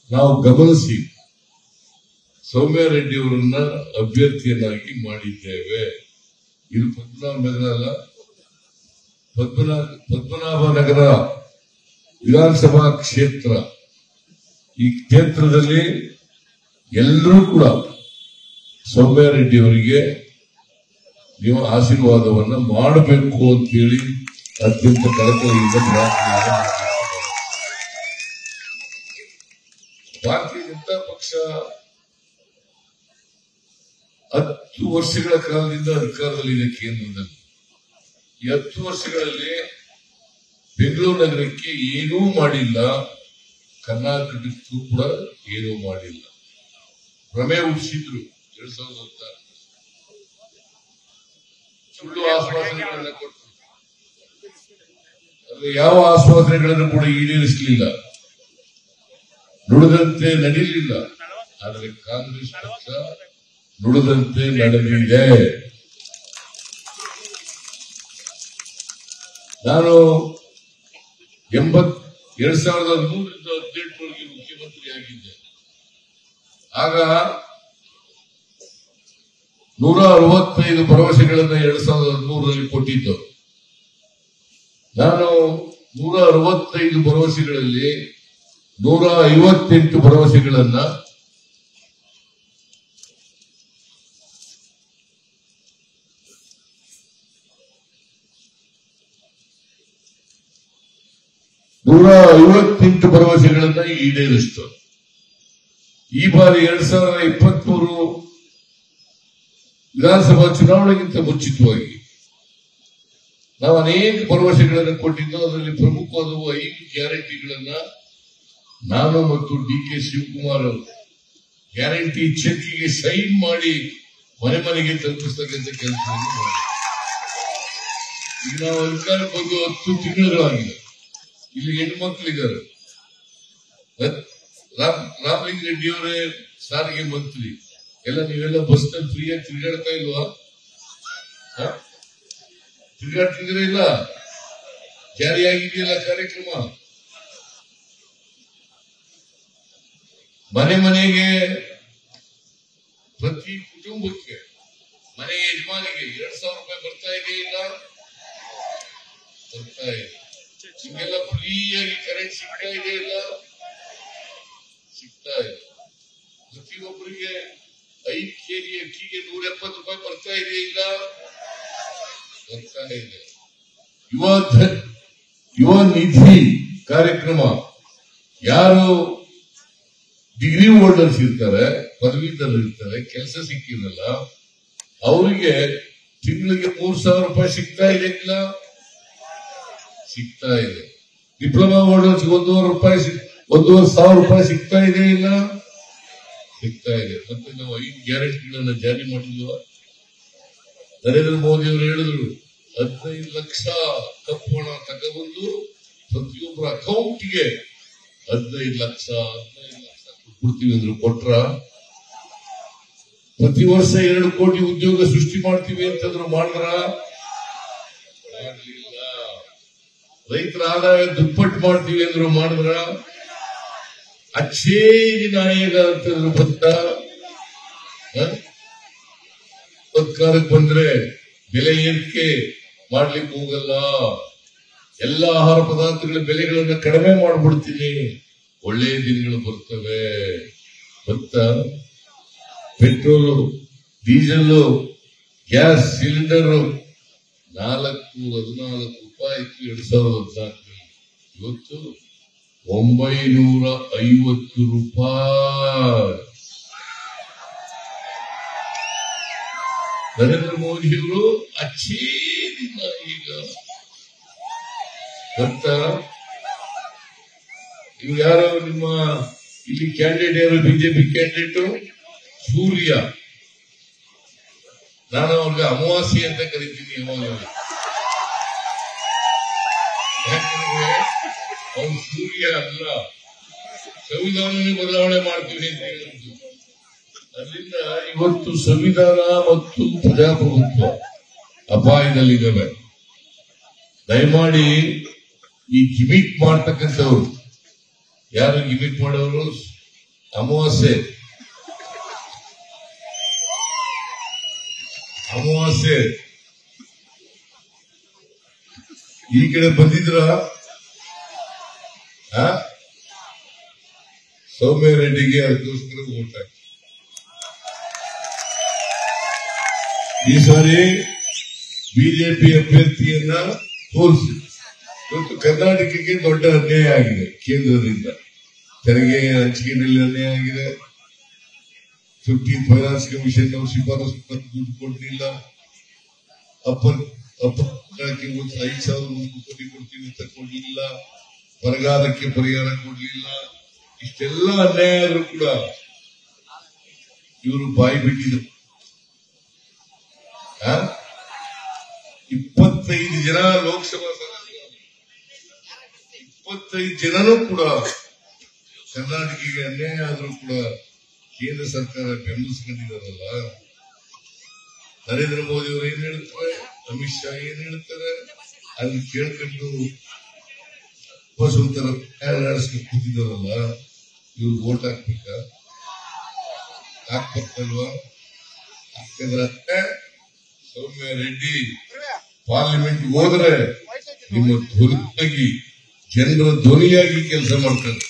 ನಾವು ಗಮನಿಸಿ ಸೌಮ್ಯ ರೆಡ್ಡಿ ಅವರನ್ನ ಅಭ್ಯರ್ಥಿಯನ್ನಾಗಿ ಮಾಡಿದ್ದೇವೆ ಇದು ಪದ್ಮನಾಭ ನಗರ ಅಲ್ಲ ಪದ್ಮನಾಭ ಪದ್ಮನಾಭ ನಗರ ವಿಧಾನಸಭಾ ಕ್ಷೇತ್ರ ಈ ಕ್ಷೇತ್ರದಲ್ಲಿ ಎಲ್ಲರೂ ಕೂಡ ಸೌಮ್ಯ ರೆಡ್ಡಿ ಅವರಿಗೆ ನೀವು ಆಶೀರ್ವಾದವನ್ನ ಮಾಡಬೇಕು ಅಂತೇಳಿ ಅತ್ಯಂತ ಕಳಕಳಿಯಿಂದ ಪ್ರಾರ್ಥನೆಯನ್ನು ಮಾಡ್ತಿದ್ದೇನೆ. ಭಾರತೀಯ ಜನತಾ ಪಕ್ಷ ಹತ್ತು ವರ್ಷಗಳ ಕಾಲದಿಂದ ಅಧಿಕಾರದಲ್ಲಿದೆ ಕೇಂದ್ರದಲ್ಲಿ ಈ ಹತ್ತು ವರ್ಷಗಳಲ್ಲಿ ಬೆಂಗಳೂರು ನಗರಕ್ಕೆ ಏನೂ ಮಾಡಿಲ್ಲ ಕರ್ನಾಟಕಕ್ಕೂ ಕೂಡ ಏನೂ ಮಾಡಿಲ್ಲ ಭ್ರಮೆ ಹುಟ್ಟಿಸಿದ್ರು ಎರಡ್ ಸಾವಿರದ ಹತ್ತಾರು ಸುಳ್ಳು ಆಶ್ವಾಸನೆಗಳನ್ನ ಕೊಟ್ಟರು ಆದ್ರೆ ಯಾವ ಆಶ್ವಾಸನೆಗಳನ್ನು ಕೂಡ ಈಡೇರಿಸಲಿಲ್ಲ ನುಡಿದಂತೆ ನಡೀಲಿಲ್ಲ ಆದರೆ ಕಾಂಗ್ರೆಸ್ ಪಕ್ಷ ನುಡಿದಂತೆ ನಡೆದಿದೆ ನಾನು ಎಂಬತ್ ಎರಡ್ ಸಾವಿರದ ಹದಿಮೂರರಿಂದ ಹದಿನೆಂಟರವರೆಗೆ ಮುಖ್ಯಮಂತ್ರಿಯಾಗಿದ್ದೆ ಆಗ ನೂರ ಅರವತ್ತೈದು ಭರವಸೆಗಳನ್ನ ಎರಡ್ ಸಾವಿರದ ಹದಿಮೂರರಲ್ಲಿ ಕೊಟ್ಟಿದ್ದು ನಾನು ನೂರ ಅರವತ್ತೈದು ಭರವಸೆಗಳಲ್ಲಿ ನೂರ ಐವತ್ತೆಂಟು ಭರವಸೆಗಳನ್ನ ನೂರ ಐವತ್ತೆಂಟು ಭರವಸೆಗಳನ್ನ ಈಡೇರಿಸಿತು ಈ ಬಾರಿ ಎರಡ್ ಸಾವಿರದ ಇಪ್ಪತ್ಮೂರು ವಿಧಾನಸಭಾ ಚುನಾವಣೆಗಿಂತ ಮುಂಚಿತವಾಗಿ ನಾವು ಅನೇಕ ಭರವಸೆಗಳನ್ನು ಕೊಟ್ಟಿದ್ದು ಅದರಲ್ಲಿ ಪ್ರಮುಖವಾದವು ಐದು ಗ್ಯಾರಂಟಿಗಳನ್ನ ನಾನು ಮತ್ತು ಡಿ ಕೆ ಶಿವಕುಮಾರ್ ಅವರು ಗ್ಯಾರಂಟಿ ಚೆಕ್ಗೆ ಸೈನ್ ಮಾಡಿ ಮನೆ ಮನೆಗೆ ತಲುಪಿಸ್ತಕ್ಕಂಥ ಕೆಲಸವನ್ನು ಮಾಡಿ ಈಗ ನಾವು ಅಧಿಕಾರಕ್ಕೆ ಬಂದು ಹತ್ತು ತಿಂಗಳುಗಳಾಗಿದೆ ಇಲ್ಲಿ ಹೆಣ್ಮಕ್ಳಿದ್ದಾರೆ ಅದ್- ರಾಮ್ ರಾಮಲಿಂಗ ರೆಡ್ಡಿ ಅವರೇ ಸಾರಿಗೆ ಮಂತ್ರಿ ಎಲ್ಲ ನೀವೆಲ್ಲ ಬಸ್ ನಲ್ಲಿ ಫ್ರೀಯಾಗಿ ತಿರುಗಾಡ್ತಾ ಇಲ್ವಾ ಹ? ತಿರುಗಾಡ್ತಿದ್ದೀರಾ ಇಲ್ಲ ಜಾರಿಯಾಗಿದೆಯಲ್ಲ ಕಾರ್ಯಕ್ರಮ ಮನೆ ಮನೆಗೆ ಪ್ರತಿ ಕುಟುಂಬಕ್ಕೆ ಮನೆ ಯಜಮಾನಿಗೆ ಎರಡ್ ಸಾವಿರ ರೂಪಾಯಿ ಬರ್ತಾ ಇದೆ ಇಲ್ಲ ಬರ್ತಾ ಇದೆ ನಿಮ್ಗೆಲ್ಲ ಫ್ರೀಯಾಗಿ ಕರೆಂಟ್ ಸಿಗ್ತಾ ಇದೆ ಇಲ್ಲ ಸಿಗ್ತಾ ಇದೆ ಪ್ರತಿಯೊಬ್ಬರಿಗೆ ಐದು ಕೆಜಿ ಅಕ್ಕಿಗೆ ನೂರ ಎಪ್ಪತ್ತು ರೂಪಾಯಿ ಬರ್ತಾ ಇದೆ ಇಲ್ಲ ಬರ್ತಾ ಇದೆ ಯುವ ಧ- ಯುವ ನಿಧಿ ಕಾರ್ಯಕ್ರಮ ಯಾರು ಡಿಗ್ರಿ ಹೋಲ್ಡರ್ಸ್ ಇರ್ತಾರೆ ಪದವೀಧರರು ಇರ್ತಾರೆ ಕೆಲಸ ಸಿಕ್ಕಿರಲ್ಲ ಅವರಿಗೆ ತಿಂಗಳಿಗೆ ಮೂರ್ ಸಾವಿರ ರೂಪಾಯಿ ಸಿಗ್ತಾ ಇದೆ ಇಲ್ಲ ಸಿಗ್ತಾ ಇದೆ ಡಿಪ್ಲೊಮಾ ಹೋಲ್ಡರ್ಸ್ ಒಂದೂವರೆ ರೂಪಾಯಿ ಸಿಗ್- ಒಂದೂವರೆ ಸಾವಿರ ರೂಪಾಯಿ ಸಿಗ್ತಾ ಇದೆ ಇಲ್ಲ ಸಿಗ್ತಾ ಇದೆ ಮತ್ತೆ ನಾವು ಐದು ಗ್ಯಾರಂಟಿಗಳನ್ನ ಜಾರಿ ಮಾಡಿಲ್ವಾ ನರೇಂದ್ರ ಮೋದಿ ಅವರು ಹೇಳಿದ್ರು ಹದಿನೈದು ಲಕ್ಷ ಕಪ್ಪು ಹಣ ತಗೊಬಂದು ಪ್ರತಿಯೊಬ್ಬರ ಅಕೌಂಟ್ಗೆ ಹದಿನೈದು ಲಕ್ಷ ಹದಿನೈದು ಲಕ್ಷ ಕೊಡ್ತೀವಿ ಅಂದ್ರು ಕೊಟ್ರ ಪ್ರತಿ ವರ್ಷ ಎರಡು ಕೋಟಿ ಉದ್ಯೋಗ ಸೃಷ್ಟಿ ಮಾಡ್ತೀವಿ ಅಂತಂದ್ರು ಮಾಡಿದ್ರ ಮಾಡ್ಲಿಲ್ಲ ರೈತರ ಆದಾಯ ದುಪ್ಪಟ್ಟು ಮಾಡ್ತೀವಿ ಅಂದ್ರು ಮಾಡಿದ್ರ ಅಚ್ಚೇರಿ ನಾಯಕ ಅಂತಂದ್ರು ಬಂತ ಹ? ಸರ್ಕಾರಕ್ಕೆ ಬಂದ್ರೆ ಬೆಲೆ ಏರಿಕೆ ಮಾಡ್ಲಿಕ್ಕೆ ಹೋಗಲ್ಲ ಎಲ್ಲ ಆಹಾರ ಪದಾರ್ಥಗಳ ಬೆಲೆಗಳನ್ನ ಕಡಿಮೆ ಮಾಡ್ಬಿಡ್ತೀನಿ ಒಳ್ಳೆಯ ದಿನಗಳು ಬರ್ತವೆ ಭತ್ತ ಪೆಟ್ರೋಲು ಡೀಸೆಲ್ ಗ್ಯಾಸ್ ಸಿಲಿಂಡರ್ ನಾಲ್ಕು ಹದಿನಾಲ್ಕು ರೂಪಾಯಿ ಇತ್ತು ಎರಡ್ ಸಾವಿರದ ಹದಿನಾಲ್ಕರಲ್ಲಿ ಇವತ್ತು ಒಂಬೈನೂರ ಐವತ್ತು ರೂಪಾಯಿ ನರೇಂದ್ರ ಮೋದಿಯವರು ಅಚ್ಚೇದಿಲ್ಲ ಈಗ ಗೊತ್ತಾ ಇವ್ರು ಯಾರು ನಿಮ್ಮ ಇಲ್ಲಿ ಕ್ಯಾಂಡಿಡೇಟ್ ಯಾರು ಬಿಜೆಪಿ ಕ್ಯಾಂಡಿಡೇಟ್ ಸೂರ್ಯ ನಾನು ಅವ್ರಿಗೆ ಅಮಾವಾಸ್ಯೆ ಅಂತ ಕರಿತೀನಿ ಯಾವಾಗಲೂ ಯಾಕಂದ್ರೆ ಅವ್ನು ಸೂರ್ಯ ಅಲ್ಲ ಸಂವಿಧಾನನೇ ಬದಲಾವಣೆ ಮಾಡ್ತೀವಿ ಅಂತ ಹೇಳಿದ್ರು ಅದರಿಂದ ಇವತ್ತು ಸಂವಿಧಾನ ಮತ್ತು ಪ್ರಜಾಪ್ರಭುತ್ವ ಅಪಾಯದಲ್ಲಿದ್ದಾವೆ ದಯಮಾಡಿ ಈ ಗಿಮಿಕ್ ಮಾಡ್ತಕ್ಕಂಥವ್ರು ಯಾರು ಗಿಮಿಕ್ ಮಾಡೋರು ಅಮಾವಾಸ್ಯೆ ಅಮಾವಾಸ್ಯೆ ಈ ಕಡೆ ಬಂದಿದ್ರ ಸೌಮ್ಯ ರೆಡ್ಡಿಗೆ ಅದಕ್ಕೋಸ್ಕರ ಓಟ್ ಹಾಕಿ ಈ ಸಾರಿ ಬಿಜೆಪಿ ಅಭ್ಯರ್ಥಿಯನ್ನ ತೋರಿಸಿ ಇವತ್ತು ಕರ್ನಾಟಕಕ್ಕೆ ದೊಡ್ಡ ಅನ್ಯಾಯ ಆಗಿದೆ ಕೇಂದ್ರದಿಂದ ತೆರಿಗೆ ಹಂಚಿಕೆಯಲ್ಲಿ ಅನ್ಯಾಯ ಆಗಿದೆ ಫಿಫ್ಟೀನ್ ಫೈನಾನ್ಸ್ ಕಮಿಷನ್ ಅವರು ಶಿಫಾರಸು ಪತ್ರ ದುಡ್ಡು ಕೊಡಲಿಲ್ಲ ಅಪ್ಪರ್ ಅಪ್ಪರ್ ಒಂದು ಐದು ಸಾವಿರ ಒಂದು ಕೋಟಿ ಕೊಡ್ತೀವಿ ಅಂತ ಕೊಡಲಿಲ್ಲ ಬರಗಾಲಕ್ಕೆ ಪರಿಹಾರ ಕೊಡಲಿಲ್ಲ ಇಷ್ಟೆಲ್ಲ ಅನ್ಯಾಯ ಆದ್ರೂ ಕೂಡ ಇವರು ಬಾಯಿ ಬಿಟ್ಟಿದ್ರು ಆ? ಇಪ್ಪತ್ತೈದು ಜನ ಲೋಕಸಭಾ ಸದಸ್ಯರು ಇಪ್ಪತ್ತೈದು ಜನನೂ ಕೂಡ ಕರ್ನಾಟಕಕ್ಕೆ ಅನ್ಯಾಯ ಆದ್ರೂ ಕೂಡ ಕೇಂದ್ರ ಸರ್ಕಾರ ಬೆಂಬಲಿಸ್ಕೊಂಡಿದಾರಲ್ಲ ನರೇಂದ್ರ ಮೋದಿ ಅವರು ಏನ್ ಹೇಳ್ತಾರೆ ಅಮಿತ್ ಶಾ ಏನ್ ಹೇಳ್ತಾರೆ ಅದನ್ನ ಕೇಳ್ಕೊಂಡು ಬಸ್ ಒಂಥರ ಪ್ಲಾನ್ ನಡೆಸ್ಕೊಂಡು ಕೂತಿದಾರಲ್ಲ ಇವ್ರು ವೋಟ್ ಹಾಕ್ಬೇಕಾ ಹಾಕ್ಬೇಕಲ್ವಾ ಹಾಕಿದ್ರೆ ಸೌಮ್ಯ ರೆಡ್ಡಿ ಪಾರ್ಲಿಮೆಂಟ್ ಹೋದ್ರೆ ನಿಮ್ಮ ಧ್ವನಿಯಾಗಿ ಜನರ ಧ್ವನಿಯಾಗಿ ಕೆಲಸ ಮಾಡ್ತಾರೆ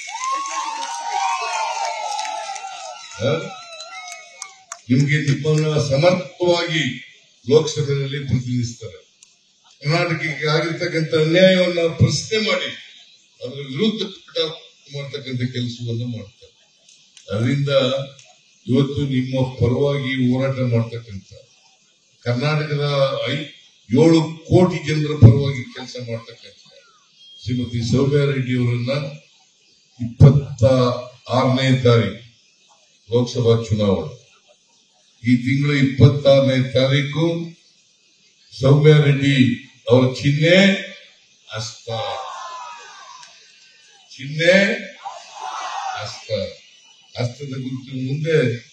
ಆ? ನಿಮ್ಗೆ ನಿಮ್ಮನ್ನ ಸಮರ್ಥವಾಗಿ ಲೋಕಸಭೆಯಲ್ಲಿ ಪ್ರತಿನಿಧಿಸ್ತಾರೆ ಕರ್ನಾಟಕಕ್ಕೆ ಆಗಿರ್ತಕ್ಕಂಥ ಅನ್ಯಾಯವನ್ನ ಪ್ರಶ್ನೆ ಮಾಡಿ ಅದರ ವಿರುದ್ಧ ಹೋರಾಟ ಮಾಡ್ತಕ್ಕಂಥ ಕೆಲಸವನ್ನ ಮಾಡ್ತಾರೆ ಅದರಿಂದ ಇವತ್ತು ನಿಮ್ಮ ಪರವಾಗಿ ಹೋರಾಟ ಮಾಡ್ತಕ್ಕಂಥ ಕರ್ನಾಟಕದ ಐ ಏಳು ಕೋಟಿ ಜನರ ಪರವಾಗಿ ಕೆಲಸ ಮಾಡ್ತಕ್ಕಂಥ ಶ್ರೀಮತಿ ಸೌಮ್ಯ ರೆಡ್ಡಿ ಅವರನ್ನ ಇಪ್ಪತ್ತ ಆರನೇ ತಾರೀಕು ಲೋಕಸಭಾ ಚುನಾವಣೆ ಈ ತಿಂಗಳು ಇಪ್ಪತ್ತಾರನೇ ತಾರೀಕು ಸೌಮ್ಯ ರೆಡ್ಡಿ ಅವರ ಚಿಹ್ನೆ ಹಸ್ತ ಚಿಹ್ನೆ ಹಸ್ತ ಹಸ್ತದ ಗುರುತು ಮುಂದೆ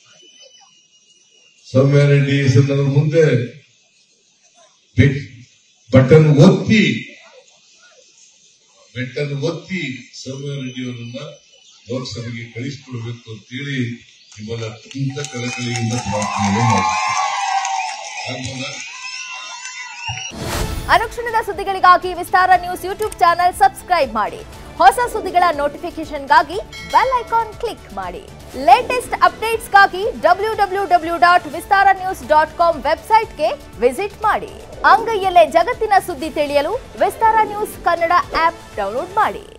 ಸೌಮ್ಯ ರೆಡ್ಡಿ ಹೆಸರಿನವರ ಮುಂದೆ ಬೆಟ್- ಬಟನ್ ಒತ್ತಿ ಬೆಟ್ಟನ್ನು ಒತ್ತಿ ಸೌಮ್ಯ ರೆಡ್ಡಿ ಅವರನ್ನ ಲೋಕಸಭೆಗೆ ಕಳಿಸಿಕೊಡ್ಬೇಕು ಅಂತೇಳಿ ನಿಮ್ಮನ್ನ ಅತ್ಯಂತ ಕಳಕಳಿಯಿಂದ ಪ್ರಾರ್ಥನೆ ಮಾಡ್ತೀನಿ ಆಗ್ಬೋದಾ? ಅನುಕ್ಷಣದ ಸುದ್ದಿಗಳಿಗಾಗಿ Vistara news YouTube channel subscribe ಮಾಡಿ ಹೊಸ ಸುದ್ದಿಗಳ ನೋಟಿಫಿಕೇಶನ್ಗಾಗಿ ಬೆಲ್ ಐಕಾನ್ ಕ್ಲಿಕ್ ಮಾಡಿ ಲೇಟೆಸ್ಟ್ ಅಪ್ಡೇಟ್ಸ್ಗಾಗಿ W W W dot Vistara news dot com ವೆಬ್ಸೈಟ್ಗೆ ವಿಸಿಟ್ ಮಾಡಿ ಅಂಗೈಯಲ್ಲೇ ಜಗತ್ತಿನ ಸುದ್ದಿ ತಿಳಿಯಲು Vistara news Kannada app download ಮಾಡಿ